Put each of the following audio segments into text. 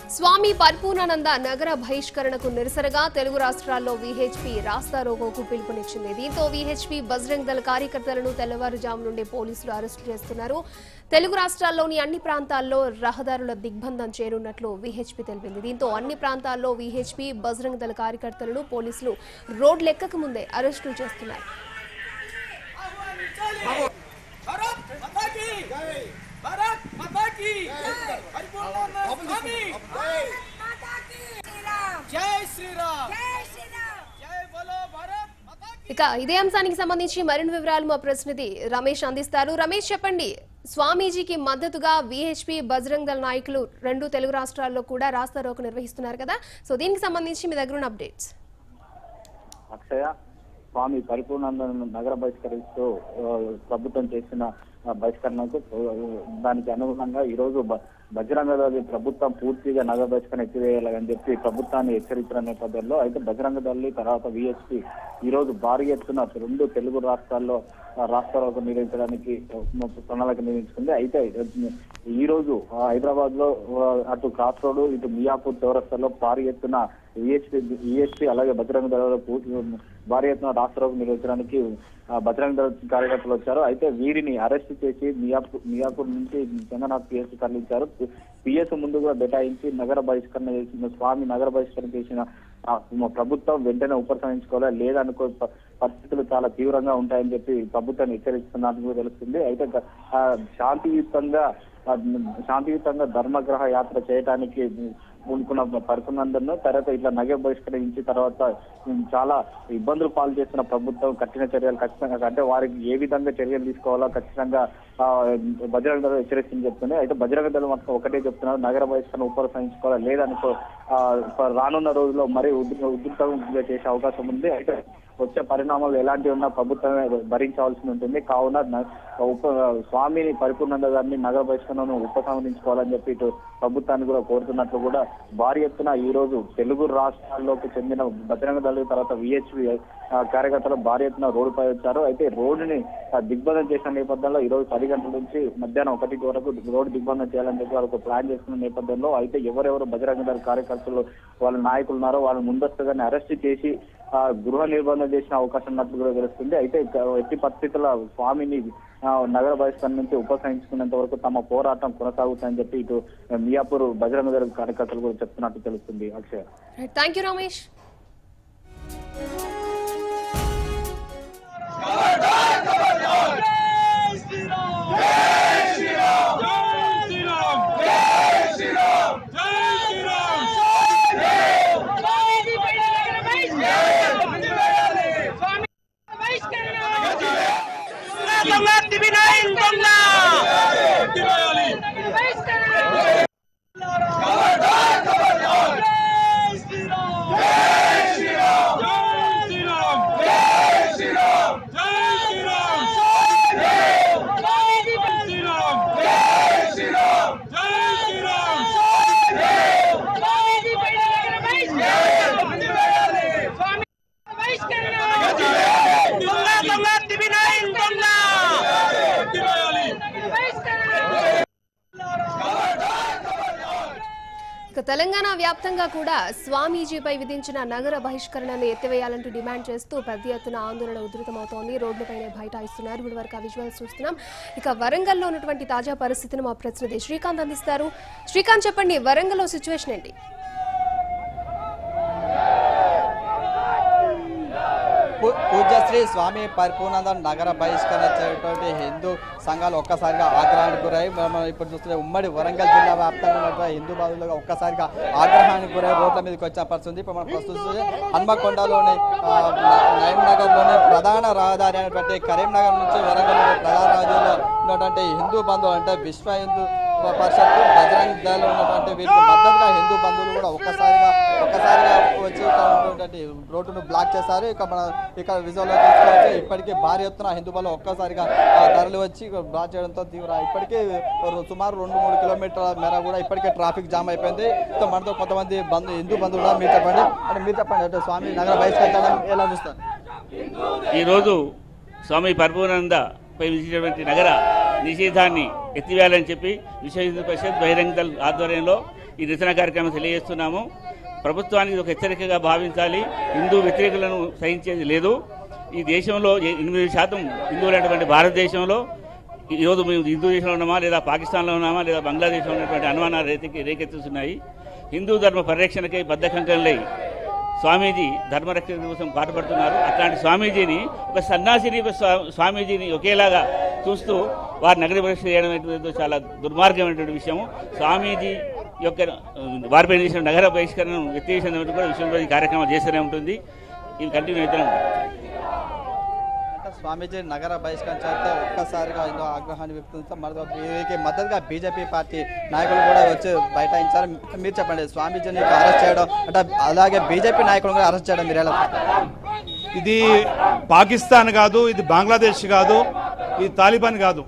స్వామి పరిపూర్ణానంద నగర బహిష్కరణకు నిరసనగా తెలుగు రాష్ట్రాల్లో వీహెచ్పీ రాస్తా రోకోకు పిలుపునిచ్చింది దీంతో వీహెచ్పీ బజరంగ్ దళ కార్యకర్తలను తెల్లవారుజాము నుండి పోలీసులు అరెస్టు చేస్తున్నారు తెలుగు రాష్ట్రాల్లోని అన్ని ప్రాంతాల్లో రహదారుల దిగ్బంధం చేరున్నట్లు వీహెచ్పీ తెలిపింది దీంతో అన్ని ప్రాంతాల్లో వీహెచ్పీ బజరంగ్ దళ కార్యకర్తలను పోలీసులు రోడ్లెక్కక ముందే అరెస్టులు చేస్తున్నారు भारत माता की भारत माता की परिपूर्णानंद स्वामी माता की श्री राम जय श्री राम जय श्री राम जय बोलो भारत माता की ఇక ఇదే అంశానికి సంబంధించి మరిన్ని వివరాలు మా ప్రతినిధి రమేష్ అందిస్తారు రమేష్ చెప్పండి స్వామీజీకి మద్దతుగా విహెచ్పి బజరంగ్ దళ నాయకులు రెండు తెలుగు రాష్ట్రాల్లో కూడా రాస్తా రోకు నిర్వహిస్తున్నారు కదా సో దీనికి సంబంధించి మీ దగ్గర ఉన్న అప్డేట్స్ అక్షయ స్వామి పరిపూర్ణానంద నగర బహిష్కరిస్తూ ఆ, ప్రభుత్వం చేసిన ఆ, బహిష్కరణకు ఆ, దానికి అనుగుణంగా ఈ రోజు బ- బజరంగ దళ ప్రభుత్వం పూర్తిగా నగర బహిష్కరణ ఎత్తివేయాలని చెప్పి ప్రభుత్వాన్ని హెచ్చరించిన నేపథ్యంలో అయితే బజరంగ దళి తర్వాత విహెచ్పి ఈ రోజు భారీ ఎత్తున రెండు తెలుగు రాష్ట్రాల్లో ఆ, రాష్ట్రాలకు నిర్వహించడానికి ఆ, ప్రణాళిక నిర్మించుకుంది అయితే ఈ రోజు ఆ, హైదరాబాద్ లో ఆ, అటు క్రాస్ రోడ్ ఇటు మియాపూర్ చౌరస్తాలో భారీ ఎత్తున విహెచ్పి విహెచ్పి అలాగే బజరంగ దళ పూర్తి భారీ ఎత్తున రాష్ట్రాలకు నిర్వహించడానికి ఆ, బజరంగ దళ కార్యకర్తలు వచ్చారు అయితే వీరిని అరెస్ట్ చేసి మియాపూర్ మియాపూర్ నుంచి చందనాథ్ పిఎస్ తరలించారు పిఎస్ ముందు కూడా బెటాయించి నగర బహిష్కరణ చేసిన స్వామి నగర బహిష్కరణ చేసిన ఆ, మ- ప్రభుత్వం వెంటనే ఉపసంహరించుకోవాలి లేదనుకో ప- పరిస్థితులు చాలా తీవ్రంగా ఉంటాయని చెప్పి ప్రభుత్వాన్ని హెచ్చరిస్తున్నట్టు కూడా తెలుస్తుంది అయితే గ- ఆ, శాంతియుతంగా ఆ, శాంతియుతంగా ధర్మగ్రహ యాత్ర చేయడానికి పూనుకున్న పరిపూర్ణందరిను తర్వాత ఇట్లా నగర బహిష్కరించి తర్వాత ఉమ్, చాలా ఇబ్బందులు పాలు చేస్తున్న ప్రభుత్వం కఠిన చర్యలు ఖచ్చితంగా అంటే వారికి ఏ విధంగా చర్యలు తీసుకోవాలో ఖచ్చితంగా ఆ, బజరంగ దళం హెచ్చరిస్తుంది చెప్తుంది అయితే బజరంగ దళం మాత్రం ఒకటే చెప్తున్నారు నగర బహిష్కరణ ఉపసంహరించుకోవాలి లేదనుకో ఆ, రానున్న రోజుల్లో మరీ ఉధృ- ఉధృతంగా చేసే అవకాశం ఉంది అయితే వచ్చే పరిణామాలు ఎలాంటివి ఉన్నా ప్రభుత్వమే భరించాల్సి ఉంటుంది కావున న- ఉప స్వామిని పరిపూర్ణంద గారిని నగర బహిష్కరణను ఉపసంహరించుకోవాలని చెప్పి ఇటు ప్రభుత్వాన్ని కూడా కోరుతున్నట్లు కూడా భారీ ఎత్తున ఈ రోజు తెలుగు రాష్ట్రాల్లోకి చెందిన బజరంగ దళ తర్వాత విహెచ్వి కార్యకర్తలు భారీ ఎత్తున రోడ్డుపై వచ్చారు అయితే రోడ్డుని ఆ, దిగ్బంధం చేసిన నేపథ్యంలో ఈ రోజు పది గంటల నుంచి మధ్యాహ్నం ఒకటి వరకు రోడ్డు దిగ్బంధం చేయాలని చెప్పి వారు ఒక ప్లాన్ చేసుకున్న నేపథ్యంలో అయితే ఎవరెవరు బజరంగ దళ కార్యకర్తలు వాళ్ళ నాయకులు ఉన్నారో వాళ్ళు ముందస్తుగానే అరెస్ట్ చేసి ఆ, గృహ నిర్బంధం చేసిన అవకాశం ఉన్నట్లు కూడా తెలుస్తుంది అయితే ఇక ఎట్టి పరిస్థితుల స్వామిని ఆ, నగర బహిష్కరణ నుంచి ఉపసంహరించుకునేంత వరకు తమ పోరాటం కొనసాగుతుందని చెప్పి ఇటు మియాపూర్ బజరంగ దళ కార్యకర్తలు కూడా చెప్తున్నట్టు తెలుస్తుంది అక్షయ్ థ్యాంక్ యూ రమేష్ ఇక తెలంగాణ వ్యాప్తంగా కూడా స్వామీజీపై విధించిన నగర బహిష్కరణను ఎత్తివేయాలంటూ డిమాండ్ చేస్తూ పెద్ద ఎత్తున ఆందోళన ఉధృతమవుతోంది రోడ్లపైనే బైఠాయిస్తున్నారు ఇప్పటి వరకు ఆ విజువల్స్ చూస్తున్నాం ఇక వరంగల్లో ఉన్నటువంటి తాజా పరిస్థితిని మా ప్రతినిధి శ్రీకాంత్ అందిస్తారు శ్రీకాంత్ చెప్పండి వరంగల్లో సిచ్యువేషన్ ఏంటి పూ- పూజ్యశ్రీ స్వామి పరిపూర్ణానంద నగర బహిష్కరణ చేయటువంటి హిందూ సంఘాలు ఒక్కసారిగా ఆగ్రహానికి గురై మనం ఇప్పుడు చూస్తున్న ఉమ్మడి వరంగల్ జిల్లా వ్యాప్తంగా ఉన్నటువంటి హిందూ బాధులుగా ఒక్కసారిగా ఆగ్రహానికి గురై రోడ్ల మీదకి వచ్చిన పరిస్థితి ఉంది. ఇప్పుడు మనం ప్రస్తుతం చూస్తే హన్మకొండలోని ఆ, న- నయం నగర్లోని ప్రధాన రహదారి అయినటువంటి కరీంనగర్ నుంచి వరంగల్ ప్రధాన రహదారిలో ఉన్నటువంటి హిందూ బంధువులు అంటే విశ్వ హిందూ పరిషత్తు బజరంగ్ దళ ఉన్నటువంటి వీరికి మద్దతుగా హిందూ బంధువులు కూడా ఒక్కసారిగా ఒక్కసారిగా వచ్చి ఇక్కడ ఉన్నటువంటి రోడ్డును బ్లాక్ చేశారు ఇక మన ఇక్కడ విజువల్ చూసుకోవచ్చు ఇప్పటికే భారీ ఎత్తున హిందూ బంధువులు ఒక్కసారిగా ఆ, తరలి వచ్చి ఇక్కడ బ్లాక్ చేయడంతో తీవ్ర ఇప్పటికే రు- సుమారు రెండు మూడు కిలోమీటర్ల మేర కూడా ఇప్పటికే ట్రాఫిక్ జామ్ అయిపోయింది సో మనతో కొంతమంది బంధు హిందూ బంధువులు ఉన్నారు. మీరు చెప్పండి అంటే మీరు చెప్పండి అంటే స్వామి నగర బహిష్కరించడం ఎలా చూస్తారు ఈరోజు స్వామి పరిపూర్ణానందపై విధించినటువంటి నగర నిషేధాన్ని ఎత్తివేయాలని చెప్పి విశ్వ హిందూ పరిషత్ బహిరంగ దళ్ ఆధ్వర్యంలో ఈ నిరసన కార్యక్రమం తెలియజేస్తున్నాము ప్రభుత్వానికి ఇది ఒక హెచ్చరికగా భావించాలి హిందూ వ్యతిరేకులను సహించేది లేదు ఈ దేశంలో ఎ- ఎనిమిది శాతం హిందువులైనటువంటి భారతదేశంలో ఈరోజు మేము హిందూ దేశంలో ఉన్నామా లేదా పాకిస్తాన్లో ఉన్నామా లేదా బంగ్లాదేశ్లో ఉన్నటువంటి అనుమానాలు రేకెత్తి రేకెత్తుతున్నాయి హిందూ ధర్మ పరిరక్షణకై బద్ధకంకలై స్వామీజీ ధర్మరక్షణ కోసం పాటుపడుతున్నారు అట్లాంటి స్వామీజీని ఒక సన్యాసిని ఒక స్వా- స్వామీజీని ఒకేలాగా చూస్తూ వారి నగర పరీక్ష చేయడం అనేటువంటిది చాలా దుర్మార్గమైనటువంటి విషయము స్వామీజీ యొక్క ఆ, వారిపై చేసిన నగర బహిష్కరణను ఎత్తివేసిన కూడా విషయంలో ఈ కార్యక్రమం చేస్తూనే ఉంటుంది ఇవి కంటిన్యూ అవుతూనే ఉంటాయి అంటే స్వామీజీ నగర బహిష్కరణ చేస్తే ఒక్కసారిగా ఎన్నో ఆగ్రహాన్ని వ్యక్తం మరొక వీరికి మద్దతుగా బీజేపీ పార్టీ నాయకులు కూడా వచ్చి బైఠాయించారు మీరు చెప్పండి స్వామీజీని అరెస్ట్ చేయడం అంటే అలాగే బీజేపీ నాయకులు కూడా అరెస్ట్ చేయడం మీరు ఎలా చూస్తారు? ఇది పాకిస్తాన్ కాదు ఇది బంగ్లాదేశ్ కాదు ఇది తాలిబాన్ కాదు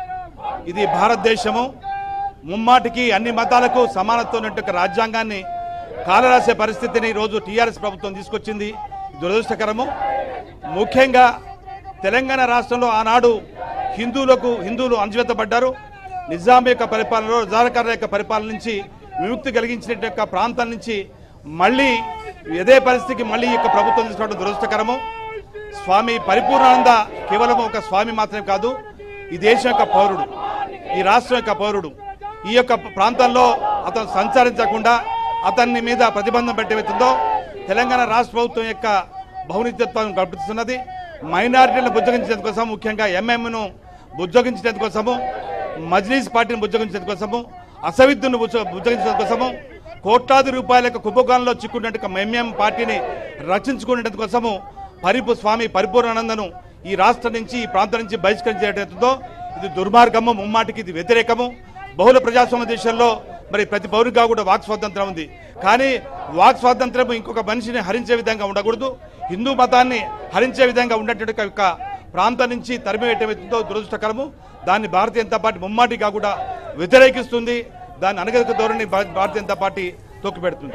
ఇది భారతదేశము ముమ్మాటికి అన్ని మతాలకు సమానత్వం ఉన్నట్టు రాజ్యాంగాన్ని కాలరాసే పరిస్థితిని ఈరోజు టీఆర్ఎస్ ప్రభుత్వం తీసుకొచ్చింది దురదృష్టకరము ముఖ్యంగా తెలంగాణ రాష్ట్రంలో ఆనాడు హిందువులకు హిందువులు అంచువెత్తబడ్డారు నిజాం యొక్క పరిపాలనలో రజాకర్ల యొక్క పరిపాలన నుంచి విముక్తి కలిగించిన యొక్క ప్రాంతం నుంచి మళ్ళీ ఇదే పరిస్థితికి మళ్ళీ ఈ యొక్క ప్రభుత్వం తీసుకోవడం దురదృష్టకరము స్వామి పరిపూర్ణానంద కేవలం ఒక స్వామి మాత్రమే కాదు ఈ దేశం యొక్క పౌరుడు ఈ రాష్ట్రం యొక్క పౌరుడు ఈ యొక్క ప్రాంతంలో అతను సంచరించకుండా అతన్ని మీద ప్రతిబంధం పెట్టేతుందో తెలంగాణ రాష్ట్ర ప్రభుత్వం యొక్క బహునిత్యత్వాన్ని కల్పిస్తున్నది మైనారిటీలను బుజ్జగించేందుకు కోసం ముఖ్యంగా ఎంఎంను బుజ్జగించేందుకు కోసము మజ్లీస్ పార్టీని బుజ్జగించేందుకు కోసము అసవిద్దును బుజ్జ- బుజ్జగించేందుకు కోసము కోట్లాది రూపాయల యొక్క కుంభకోణంలో చిక్కున్నట్టు ఎంఎం పార్టీని రక్షించుకునేందుకు కోసము పరిపు స్వామి పరిపూర్ణానందను ఈ రాష్ట్రం నుంచి ఈ ప్రాంతం నుంచి బహిష్కరించేటంతో ఇది దుర్మార్గము ముమ్మాటికి ఇది వ్యతిరేకము బహుళ ప్రజాస్వామ్య దేశంలో మరి ప్రతి పౌరుడిగా కూడా వాక్ స్వాతంత్రం ఉంది కానీ వాక్ స్వాతంత్రం ఇంకొక మనిషిని హరించే విధంగా ఉండకూడదు హిందూ మతాన్ని హరించే విధంగా ఉండేటువంటి యొక్క ప్రాంతం నుంచి తరిమివేయటంతో దురదృష్టకరము దాన్ని భారతీయ జనతా పార్టీ ముమ్మాటిగా కూడా వ్యతిరేకిస్తుంది దాన్ని అనగరిక ధోరణి భా- భారతీయ జనతా పార్టీ తొక్కిపెడుతుంది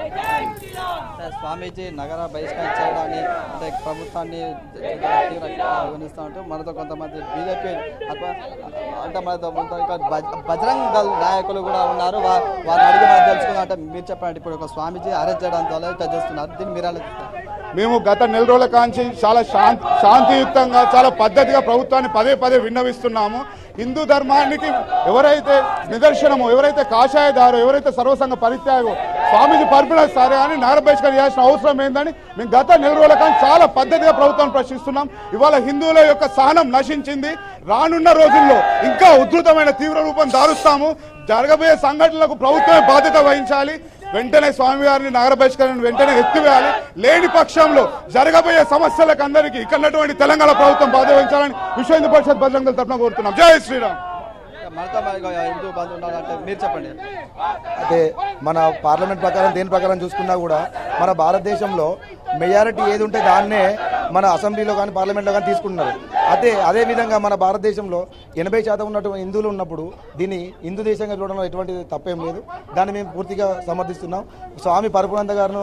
అంటే స్వామీజీ నగర బహిష్కరణ చేయడాన్ని అంటే ప్రభుత్వాన్ని తీవ్రంగా గమనిస్తూ ఉంటూ మనతో కొంతమంది బీజేపీ అథవా అంటే మనతో కొంత ఇంకా బజ- బజరంగ్ దళ్ నాయకులు కూడా ఉన్నారు వా- వారిని అడిగి మనం తెలుసుకుందాం అంటే మీరు చెప్పండి ఇప్పుడు ఒక స్వామీజీ అరెస్ట్ చేయడం ద్వారా ఇట్లా చేస్తున్నారు దీన్ని మీరు ఎలా చూస్తారు? మేము గత నెల రోజుల కాంచి చాలా శాంతి శాంతియుతంగా చాలా పద్ధతిగా ప్రభుత్వాన్ని పదే పదే విన్నవిస్తున్నాము హిందూ ధర్మానికి ఎవరైతే నిదర్శనమో ఎవరైతే కాషాయదారో ఎవరైతే సర్వసంగ పరిత్యాగో స్వామీజీ పరిపిన సరే అని నగర బహిష్కరణ చేయాల్సిన అవసరం ఏందని మేము గత నెల రోజుల కాంచి చాలా పద్ధతిగా ప్రభుత్వాన్ని ప్రశ్నిస్తున్నాం ఇవాళ హిందువుల యొక్క సహనం నశించింది రానున్న రోజుల్లో ఇంకా ఉధృతమైన తీవ్ర రూపం దారుస్తాము జరగబోయే సంఘటనలకు ప్రభుత్వమే బాధ్యత వహించాలి వెంటనే స్వామివారిని నగర బహిష్కరణ వెంటనే ఎత్తివేయాలి లేని పక్షంలో జరగబోయే సమస్యలకు అందరికీ ఇక్కడ ఉన్నటువంటి తెలంగాణ ప్రభుత్వం బాధ్యత వహించాలని విశ్వ హిందూ పరిషత్ బజరంగ దళ తరఫున కోరుతున్నాం జై శ్రీరామ్ ఇంకా మనతో మరి హిందూ బంధు ఉండాలంటే మీరు చెప్పండి అయితే మన పార్లమెంట్ ప్రకారం దేని ప్రకారం చూసుకున్నా కూడా మన భారతదేశంలో మెజారిటీ ఏది ఉంటే దాన్నే మన అసెంబ్లీలో కానీ పార్లమెంట్లో కానీ తీసుకుంటున్నారు అయితే అదే విధంగా మన భారతదేశంలో ఎనభై శాతం ఉన్నటువంటి హిందువులు ఉన్నప్పుడు దీన్ని హిందూ దేశంగా చూడడంలో ఎటువంటి తప్పేం లేదు దాన్ని మేము పూర్తిగా సమర్థిస్తున్నాం స్వామి పరిపూర్ణంద గారు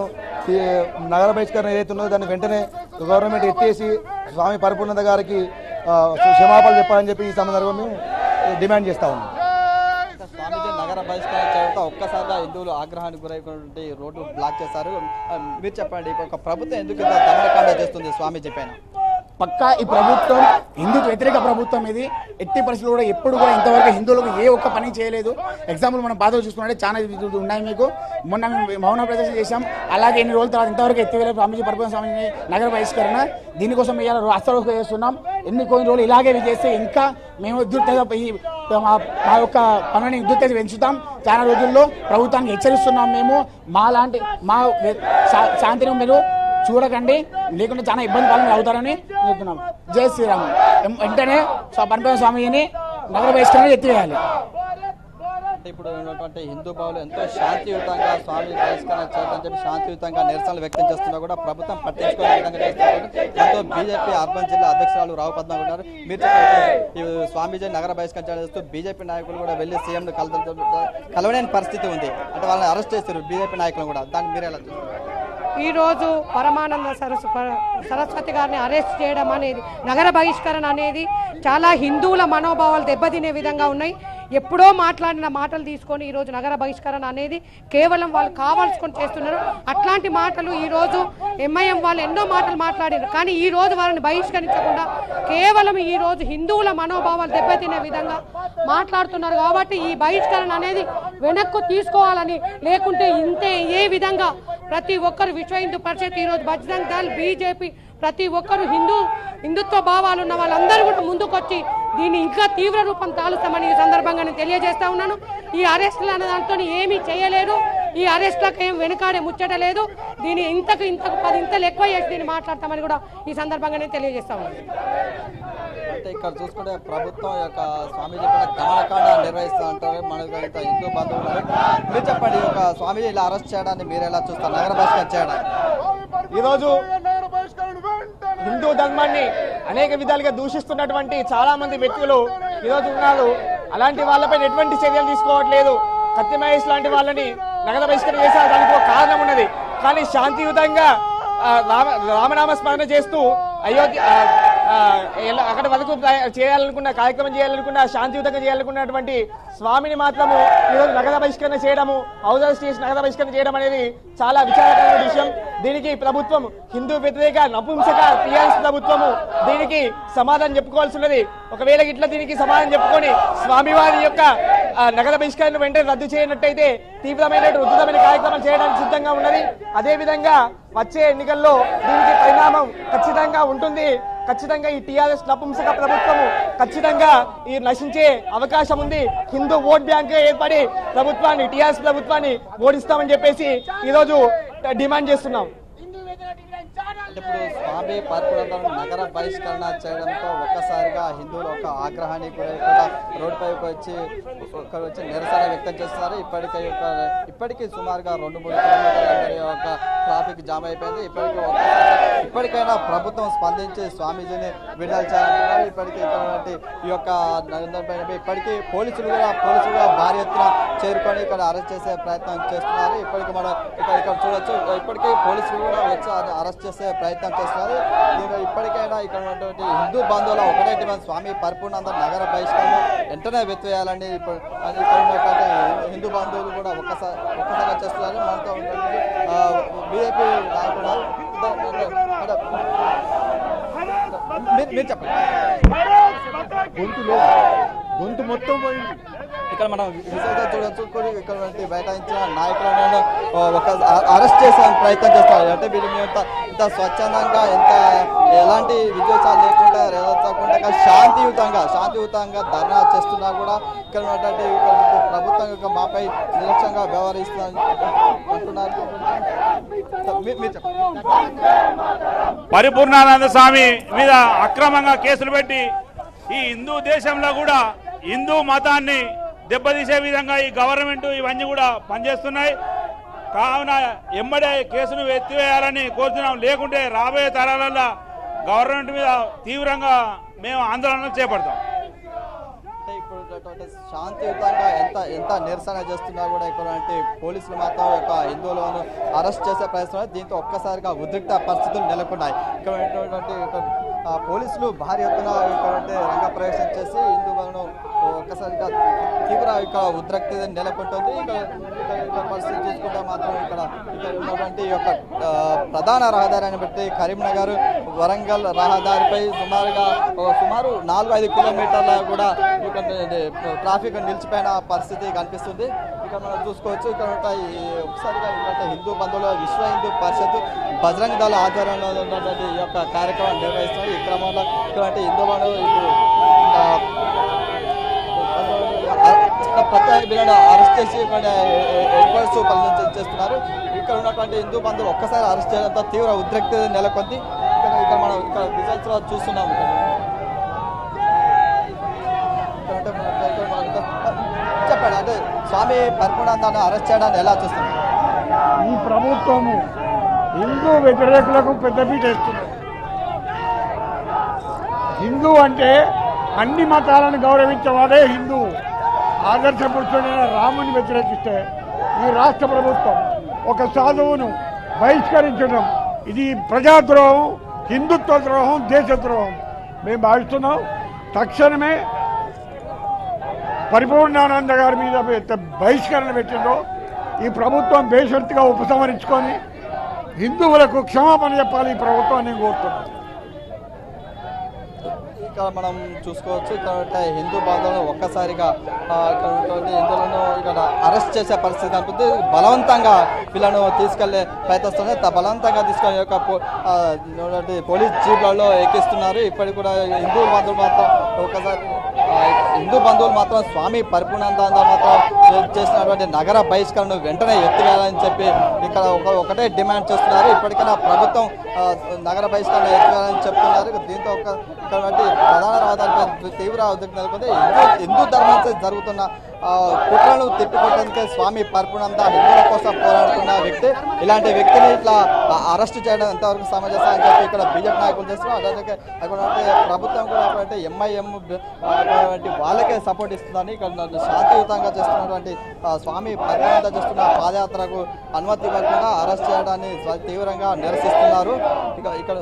నగర బహిష్కరణ ఏదైతే ఉన్నదో దాన్ని వెంటనే గవర్నమెంట్ ఎత్తేసి స్వామి పరిపూర్ణంద గారికి ఆ, క్షమాపణలు చెప్పాలని చెప్పి ఈ సందర్భంగా మేము డిమాండ్ చేస్తా ఉన్నాం ఇంకా స్వామీజీ నగర బహిష్కరణ చేయడంతో ఒక్కసారిగా హిందువులు ఆగ్రహానికి గురైనటువంటి రోడ్డు బ్లాక్ చేశారు ఆ, మీరు చెప్పండి ఇప్పుడు ఒక ప్రభుత్వం ఎందుకు ఇంత దమనకాండ చేస్తుంది స్వామీజీ పైన పక్కా ఈ ప్రభుత్వం హిందుత్వ వ్యతిరేక ప్రభుత్వం ఇది ఎట్టి పరిస్థితుల్లో కూడా ఎప్పుడు కూడా ఇంతవరకు హిందువులకు ఏ ఒక్క పని చేయలేదు ఎగ్జాంపుల్ మనం బాధ చూసుకుంటే చాలా ఇది ఉన్నాయి మీకు మొన్న మేము మౌన ప్రదర్శన చేశాం అలాగే ఎన్ని రోజుల తర్వాత ఇంతవరకు ఎత్తివేలే స్వామిజీ పరపతి స్వామిని నగర బహిష్కరణ దీనికోసం ఇవాళ అస్తరోజు చేస్తున్నాం ఎన్ని కొన్ని రోజులు ఇలాగే ఇవి చేస్తే ఇంకా మేము ఉద్యుక్తగా ఈ మా మా యొక్క పనులని ఉద్యుక్త పెంచుతాం చాలా రోజుల్లో ప్రభుత్వానికి హెచ్చరిస్తున్నాం మేము మా లాంటి మా వ్య- శా- శాంతిని మీరు చూడకండి లేకుంటే చాలా ఇబ్బంది పాలన అవుతారని చెప్తున్నాం జై శ్రీరామ్ ఎం- వెంటనే స్వ- పనిపైన స్వామిని నగర బహిష్కరణ ఎత్తివేయాలి అంటే ఇప్పుడు ఉన్నటువంటి హిందూ భావులు ఎంతో శాంతియుతంగా స్వామి బహిష్కరణ చేయడం చెప్పి శాంతియుతంగా నిరసనలు వ్యక్తం చేస్తున్నా కూడా ప్రభుత్వం పట్టించుకునే విధంగా చేస్తున్నారు దాంతో బీజేపీ అర్బన్ జిల్లా అధ్యక్షురాలు రావు పద్మ ఉన్నారు మీరు చెప్పండి ఈ స్వామీజీ నగర బహిష్కరణ చేస్తూ బీజేపీ నాయకులు కూడా వెళ్ళి సీఎం కలవలేని పరిస్థితి ఉంది అంటే వాళ్ళని అరెస్ట్ చేస్తారు బీజేపీ నాయకులు కూడా దాన్ని మీరు ఎలా చూస్తారు ఈరోజు పరమానంద సరస్వ పర- సరస్వతి గారిని అరెస్ట్ చేయడం అనేది నగర బహిష్కరణ అనేది చాలా హిందువుల మనోభావాలు దెబ్బతినే విధంగా ఉన్నాయి ఎప్పుడో మాట్లాడిన మాటలు తీసుకొని ఈరోజు నగర బహిష్కరణ అనేది కేవలం వాళ్ళు కావాల్సుకొని చేస్తున్నారు అట్లాంటి మాటలు ఈరోజు ఎంఐఎం వాళ్ళు ఎన్నో మాటలు మాట్లాడారు కానీ ఈ రోజు వారిని బహిష్కరించకుండా కేవలం ఈ రోజు హిందువుల మనోభావాలు దెబ్బతినే విధంగా మాట్లాడుతున్నారు కాబట్టి ఈ బహిష్కరణ అనేది వెనక్కు తీసుకోవాలని లేకుంటే ఇంతే ఏ విధంగా ప్రతి ఒక్కరు విశ్వ హిందూ పరిషత్ ఈరోజు బజరంగ్ దళ్ బీజేపీ ప్రతి ఒక్కరు హిందూ హిందుత్వ భావాలు ఉన్న వాళ్ళందరూ కూడా ముందుకొచ్చి దీన్ని ఇంకా తీవ్ర రూపం తాలుస్తామని ఈ సందర్భంగా నేను తెలియజేస్తా ఉన్నాను ఈ అరెస్టులు అనే దాంతో ఏమీ చేయలేరు ఈ అరెస్టులకు ఏం వెనుకాడే ముచ్చట లేదు దీన్ని ఇంతకు ఇంతకు పది ఇంతలు ఎక్కువ చేసి దీన్ని మాట్లాడతామని కూడా ఈ సందర్భంగా నేను తెలియజేస్తా ఉన్నాను అంటే ఇక్కడ చూసుకుంటే ప్రభుత్వం యొక్క స్వామి చెప్పిన దమనకాండ నిర్వహిస్తూ ఉంటారు మనకు ఇంత హిందూ బంధువులు మీరు చెప్పండి ఈ యొక్క స్వామి ఇలా అరెస్ట్ చేయడాన్ని మీరు ఎలా చూస్తారు నగర బహిష్కరణ చేయడానికి ఈరోజు హిందూ ధర్మాన్ని అనేక విధాలుగా దూషిస్తున్నటువంటి చాలా మంది వ్యక్తులు ఈరోజు ఉన్నారు అలాంటి వాళ్ళపై ఎటువంటి చర్యలు తీసుకోవట్లేదు కత్తి మహేష్ లాంటి వాళ్ళని నగర బహిష్కరణ చేసే దానికి ఒక కారణం ఉన్నది కానీ శాంతియుతంగా ఆ, రామ రామనామ స్మరణ చేస్తూ అయోధ్య ఆ, ఆ, ఎలా- అక్కడ వరకు ప్రయ- చేయాలనుకున్న కార్యక్రమం చేయాలనుకున్న శాంతియుతంగా చేయాలనుకున్నటువంటి స్వామిని మాత్రము ఈరోజు నగర బహిష్కరణ చేయడము హౌస్ స్టేషన్ నగర బహిష్కరణ చేయడం అనేది చాలా విచారకరమైన విషయం దీనికి ప్రభుత్వం హిందూ వ్యతిరేక నపుంసక టీఆర్ఎస్ ప్రభుత్వము దీనికి సమాధానం చెప్పుకోవాల్సి ఉన్నది ఒకవేళ ఇట్లా దీనికి సమాధానం చెప్పుకొని స్వామివారి యొక్క ఆ, నగర బహిష్కరణ వెంటనే రద్దు చేయనట్టయితే తీవ్రమైన ఉద్ధృతమైన కార్యక్రమాలు చేయడానికి సిద్ధంగా ఉన్నది అదే విధంగా వచ్చే ఎన్నికల్లో దీనికి పరిణామం ఖచ్చితంగా ఉంటుంది ఖచ్చితంగా ఈ టీఆర్ఎస్ నపుంసక ప్రభుత్వము ఖచ్చితంగా ఈ నశించే అవకాశం ఉంది హిందూ ఓట్ బ్యాంక్ ఏర్పడి ప్రభుత్వాన్ని టీఆర్ఎస్ ప్రభుత్వాన్ని ఓడిస్తామని చెప్పేసి ఈరోజు డిమాండ్ చేస్తున్నాం అంటే ఇప్పుడు స్వామి పరపురందరూ నగర బహిష్కరణ చేయడంతో ఒక్కసారిగా హిందువులు ఒక ఆగ్రహానికి గురై కూడా రోడ్డుపైకి వచ్చి ఇక్కడ వచ్చి నిరసన వ్యక్తం చేస్తున్నారు ఇప్పటికే ఒక ఇప్పటికీ సుమారుగా రెండు మూడు కిలోమీటర్ల మేర ఒక ట్రాఫిక్ జామ్ అయిపోయింది ఇప్పటికీ ఒక్కసారిగా ఇప్పటికైనా ప్రభుత్వం స్పందించి స్వామీజీని విడుదల చేయాలంటున్నారు ఇప్పటికీ ఇక్కడ ఈ యొక్క నరేంద్ర పైన ఇప్పటికీ పోలీసులు కూడా పోలీసులు కూడా భారీ ఎత్తున చేరుకొని ఇక్కడ అరెస్ట్ చేసే ప్రయత్నం చేస్తున్నారు ఇప్పటికి మనం ఇక్కడ ఇక్కడ చూడొచ్చు ఇప్పటికీ పోలీసులు కూడా వచ్చి అది అరెస్ట్ చేసే ప్రయత్నం చేస్తున్నారు దీనిలో ఇప్పటికైనా ఇక్కడ ఉన్నటువంటి హిందూ బంధువుల ఒకటే డిమాండ్ స్వామి పరిపూర్ణానంద నగర బహిష్కరణ వెంటనే వెత్తివేయాలని ఇప్పుడు అది ఇక్కడ ఉన్నటువంటి హిందూ బంధువులు కూడా ఒక్కసారి ఒక్కసారిగా చేస్తున్నారు మనతో ఉన్నటువంటి బీజేపీ నాయకుడు అంటే- మీరు మీరు చెప్పండి గొంతులో గొంతు మొత్తం పోయింది ఇక్కడ మనం విజువల్గా చూడొచ్చు కూడా ఇక్కడ ఉన్నటువంటి బైఠాయించిన నాయకులను ఆ, ఒక అ- అరెస్ట్ చేసే ప్రయత్నం చేస్తారు అంటే వీళ్ళు మేము ఇంత ఇంత స్వచ్ఛందంగా ఎంత ఎలాంటి విద్వేషాలు లేకుండా రెచ్చకుండా శాంతియుతంగా శాంతియుతంగా ధర్నా చేస్తున్నా కూడా ఇక్కడ ఉన్నటువంటి ఇక్కడ ఉన్నటువంటి ప్రభుత్వం యొక్క మాపై నిర్లక్ష్యంగా వ్యవహరిస్తున్నారు అంటున్నారు మీ- మీరు చెప్పండి పరిపూర్ణానంద స్వామి మీద అక్రమంగా కేసులు పెట్టి ఈ హిందూ దేశంలో కూడా హిందూ మతాన్ని దెబ్బతీసే విధంగా ఈ గవర్నమెంట్ ఇవన్నీ కూడా పనిచేస్తున్నాయి కావున ఎమ్మడే కేసును ఎత్తివేయాలని కోరుతున్నాం లేకుంటే రాబోయే తరాలలో గవర్నమెంట్ మీద తీవ్రంగా మేము ఆందోళన చేపడతాం అంటే ఇప్పుడు ఉన్నటువంటి శాంతియుతంగా ఎంత ఎంత నిరసన చేస్తున్నా కూడా ఇక్కడ ఉన్నటువంటి పోలీసులు మాత్రం యొక్క హిందువులను అరెస్ట్ చేసే ప్రయత్నం దీంతో ఒక్కసారిగా ఉద్రిక్త పరిస్థితులు నెలకొన్నాయి ఇక్కడ ఉన్నటువంటి ఇక్కడ, ఆ, పోలీసులు భారీ ఎత్తున ఇక్కడ ఉంటే రంగ ప్రవేశం చేసి హిందువులను ఒక్కసారిగా తీవ్ర ఇక్కడ ఉద్రిక్త నెలకొంటుంది ఇక్కడ ఇక్కడ ఇక్కడ పరిస్థితి చూసుకుంటే మాత్రం ఇక్కడ ఇక్కడ ఉన్నటువంటి ఈ యొక్క ఆ, ప్రధాన రహదారి అని బట్టి కరీంనగర్ వరంగల్ రహదారిపై సుమారుగా ఓ సుమారు నాలుగు ఐదు కిలోమీటర్ల కూడా ఇక్కడ ట్రాఫిక్ నిలిచిపోయిన పరిస్థితి కనిపిస్తుంది ఇక్కడ మనం చూసుకోవచ్చు ఇక్కడ ఉన్న ఈ ఒకసారిగా ఉన్నటువంటి హిందూ బంధువులు విశ్వ హిందూ పరిషత్ బజరంగ దళ ఆధ్వర్యంలో ఉన్నటువంటి ఈ యొక్క కార్యక్రమం నిర్వహిస్తున్నారు ఈ క్రమంలో ఇటువంటి హిందూ బంధువులు ఇప్పుడు ఆ, ప్రత్యేక బిల్లును అరెస్ట్ చేసి ఇక్కడ ఎన్క్వైరీస్ పరిశీలన చేస్తున్నారు ఇక్కడ ఉన్నటువంటి హిందూ బంధువులు ఒక్కసారి అరెస్ట్ చేయడంతో తీవ్ర ఉద్రిక్తత నెలకొంది ఇక్కడ ఇక్కడ మనం ఇక్కడ రిజల్ట్స్ లో చూస్తున్నాం ఇక్కడ. ఇక్కడ అంటే మనం ఇక్కడ మనం ఇక్కడ- చెప్పండి అంటే స్వామి పరిపూర్ణానందాన్ని అరెస్ట్ చేయడాన్ని ఎలా చూస్తున్నారు ఈ ప్రభుత్వము హిందూ వ్యతిరేకులకు పెద్దపీట ఇస్తుంది హిందూ అంటే అన్ని మతాలను గౌరవించేవాడే హిందూ ఆదర్శ పురుషుడైన రాముని వ్యతిరేకిస్తే ఈ రాష్ట్ర ప్రభుత్వం ఒక సాధువును బహిష్కరించడం ఇది ప్రజాద్రోహం హిందుత్వ ద్రోహం దేశద్రోహం మేము భావిస్తున్నాం తక్షణమే పరిపూర్ణానంద గారి మీద పెద్ద బహిష్కరణ పెట్టిందో ఈ ప్రభుత్వం బేషరతుగా ఉపసంహరించుకొని హిందువులకు క్షమాపణ చెప్పాలి ఈ ప్రభుత్వాన్ని కోరుతున్నాను ఇక్కడ మనం చూసుకోవచ్చు ఇక్కడ ఉంటే హిందూ బాంధవులను ఒక్కసారిగా ఆ, ఇక్కడ ఉన్నటువంటి హిందువులను ఇక్కడ అరెస్ట్ చేసే పరిస్థితి కనిపిస్తుంది బలవంతంగా వీళ్ళను తీసుకెళ్లే ప్రయత్నిస్తున్నారు త- బలవంతంగా తీసుకెళ్లే యొక్క పో- ఆ, ఉన్నటువంటి పోలీస్ జీప్లలో ఎక్కిస్తున్నారు ఇప్పటికి కూడా హిందూ బంధువులు మాత్రం ఒకసారి ఆ, హిందూ బంధువులు మాత్రం స్వామి పరిపూర్ణానంద మాత్రం చే- చేసినటువంటి నగర బహిష్కరణను వెంటనే ఎత్తివేయాలని చెప్పి ఇక్కడ ఒక ఒకటే డిమాండ్ చేస్తున్నారు ఇప్పటికైనా ప్రభుత్వం ఆ, నగర బహిష్కరణ ఎత్తివేయాలని చెప్తున్నారు దీంతో ఒక ఇక్కడ వంటి ప్రధాన రహదారిపై తీవ్ర ఉద్రిక్తత నెలకొంది హిందూ హిందూ ధర్మంతో జరుగుతున్న ఆ, కుట్రలను తిప్పికొట్టేందుకే స్వామి పరిపూర్ణంత హిందువుల కోసం పోరాడుతున్న వ్యక్తి ఇలాంటి వ్యక్తిని ఇట్లా ఆ, అరెస్ట్ చేయడం ఎంతవరకు సమంజసం అని చెప్పి ఇక్కడ బీజేపీ నాయకులు చేస్తున్నారు అలాగే అక్కడ ప్రభుత్వం కూడా అటువంటి ఎంఐఎం అటువంటి వాళ్ళకే సపోర్ట్ ఇస్తుందని ఇక్కడ నన్ను శాంతియుతంగా చేస్తున్నటువంటి ఆ, స్వామి పరిపూర్ణత చేస్తున్న పాదయాత్రకు అనుమతి ఇవ్వకుండా అరెస్ట్ చేయడాన్ని స్వ- తీవ్రంగా నిరసిస్తున్నారు ఇక ఇక్కడ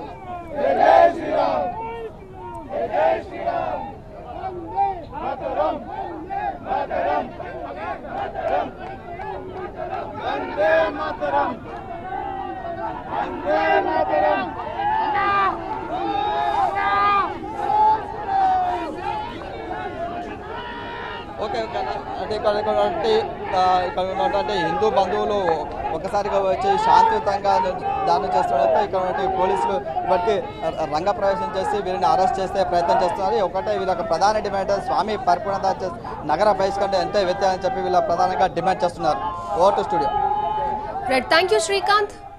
ఓకే ఓకే అన్న. అంటే ఇక్కడ ఉన్నటువంటి ఆ, ఇక్కడ ఉన్నటువంటి హిందూ బంధువులు ఒకసారిగా వచ్చి శాంతియుతంగా దానం చేస్తుండడంతో ఇక్కడ ఉన్నటువంటి పోలీసులు ఇప్పటికీ ర- రంగ ప్రవేశం చేసి వీరిని అరెస్ట్ చేసే ప్రయత్నం చేస్తున్నారు ఒకటే వీళ్ళ ప్రధాన డిమాండ్ స్వామి పరిపూర్ణత చే- నగర బహిష్కరణ ఎంతో వ్యత్యాసం చెప్పి వీళ్ళ ప్రధానంగా డిమాండ్ చేస్తున్నారు over to studio right thank you Srikanth